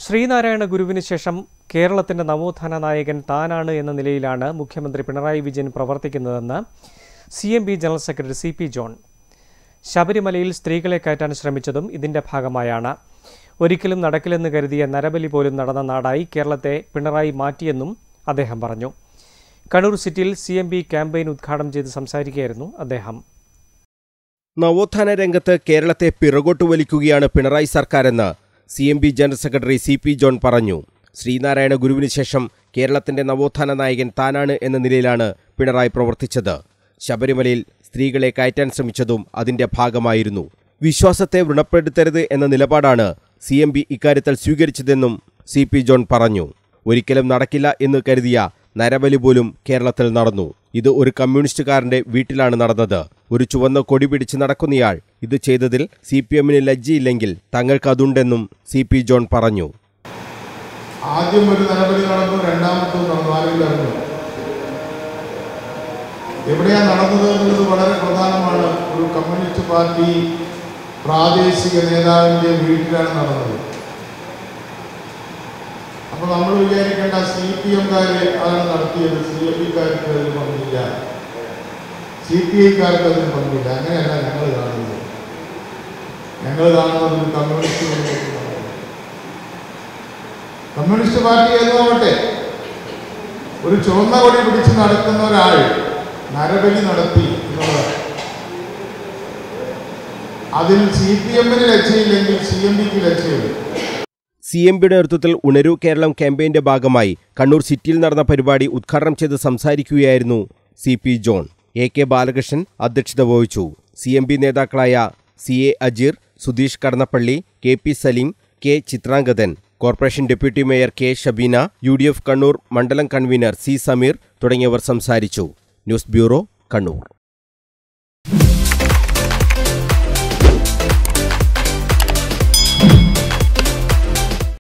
ശ്രീനാരായണ ഗുരുവിന് ശേഷം കേരളത്തിന്റെ നവോത്ഥാന നായകൻ താനാണ് എന്ന നിലയിലാണ് മുഖ്യമന്ത്രി പിണറായി വിജയൻ പ്രവർത്തിക്കുന്നതെന്ന് C M P general secretary C P John ശബരിമലയിൽ സ്ത്രീകളെ കയറ്റാൻ ശ്രമിച്ചതും ഇതിന്റെ ഭാഗമായാണ് ഒരിക്കലും നടക്കില്ലെന്ന് കരുതിയ നരബലി പോലും നടന്ന നാടായി കേരളത്തെ പിണറായി മാറ്റിയെന്നും അദ്ദേഹം പറഞ്ഞു കണ്ണൂർ സിറ്റിയിൽ സി എം ബി ക്യാമ്പയിൻ ഉദ്ഘാടനം ചെയ്ത് സംസാരിക്കുകയായിരുന്നു അദ്ദേഹം നവോത്ഥാന രംഗത്ത് കേരളത്തെ പിറകോട്ട് വലിക്കുകയാണ് പിണറായി സർക്കാരെന്ന് C M P general secretary C P John പറഞ്ഞു ശ്രീനാരായണ ഗുരുവിന് ശേഷം കേരളത്തിന്റെ നവോത്ഥാന നായകൻ താനാണ് എന്ന നിലയിലാണ് പിണറായി പ്രവർത്തിച്ചത് ശബരിമലയിൽ സ്ത്രീകളെ കയറ്റാൻ ശ്രമിച്ചതും അതിന്റെ ഭാഗമായിരുന്നു വിശ്വാസത്തെ വ്രണപ്പെടുത്തരുത് എന്ന നിലപാടാണ് സി എം ബി ഇക്കാര്യത്തിൽ സ്വീകരിച്ചതെന്നും സി പി ജോൺ പറഞ്ഞു ഒരിക്കലും നടക്കില്ല എന്ന് കരുതിയ നരബലി പോലും കേരളത്തിൽ നടന്നു ഇത് ഒരു കമ്മ്യൂണിസ്റ്റുകാരന്റെ വീട്ടിലാണ് നടന്നത് ഒരു ചുവന്ന കൊടി പിടിച്ച് നടക്കുന്നയാൾ ഇത് ചെയ്തതിൽ സി പി എമ്മിന് ലജ്ജയില്ലെങ്കിൽ തങ്ങൾക്കതുണ്ടെന്നും സി പി ജോൺ പറഞ്ഞു ആദ്യം ഒരു നടപടി നടന്നു രണ്ടാമത്തും നടന്നു ആരെങ്കിലും അറിഞ്ഞു എവിടെയാണ് നടന്നത് എന്നുള്ളത് വളരെ പ്രധാനമാണ് ഒരു കമ്മ്യൂണിസ്റ്റ് പാർട്ടി പ്രാദേശിക നേതാവിൻ്റെ വീട്ടിലാണ് നടന്നത് അപ്പൊ നമ്മൾ വിചാരിക്കേണ്ട സി പി എംകാര് അതാണ് നടത്തിയത് സി എം പിക്കാർക്ക് അതിന് പങ്കില്ല സി പി ഐക്കാർക്ക് അതിന് പങ്കില്ല അങ്ങനെയല്ല ഞങ്ങൾ കാണുന്നത് ഞങ്ങൾ കാണുന്നത് ഒരു കമ്മ്യൂണിസ്റ്റ് കുടുംബത്തിലാണ് കമ്മ്യൂണിസ്റ്റ് പാർട്ടി ഏതാവട്ടെ ഒരു ചുവന്ന കൊടി പിടിച്ച് നടക്കുന്ന ഒരാൾ നരബലി നടത്തി എന്നുള്ളതാണ് അതിൽ സി പി എമ്മിന് ലക്ഷ്യമില്ലെങ്കിൽ സി എം പിക്ക് ലക്ഷ്യമില്ല സി എം ബിയുടെ നേതൃത്വത്തിൽ ഉണരൂ കേരളം ക്യാമ്പയിന്റെ ഭാഗമായി കണ്ണൂർ സിറ്റിയിൽ നടന്ന പരിപാടി ഉദ്ഘാടനം ചെയ്ത് സംസാരിക്കുകയായിരുന്നു C P John A K Balakrishnan അധ്യക്ഷത വഹിച്ചു സി എം ബി നേതാക്കളായ C A Ajeer Sudheesh Kadannappally K P Saleem K Chithrangathan corporation deputy mayor K Shabeena U D F Kannur മണ്ഡലം കൺവീനർ സി സമീർ തുടങ്ങിയവർ സംസാരിച്ചു ന്യൂസ് ബ്യൂറോ കണ്ണൂർ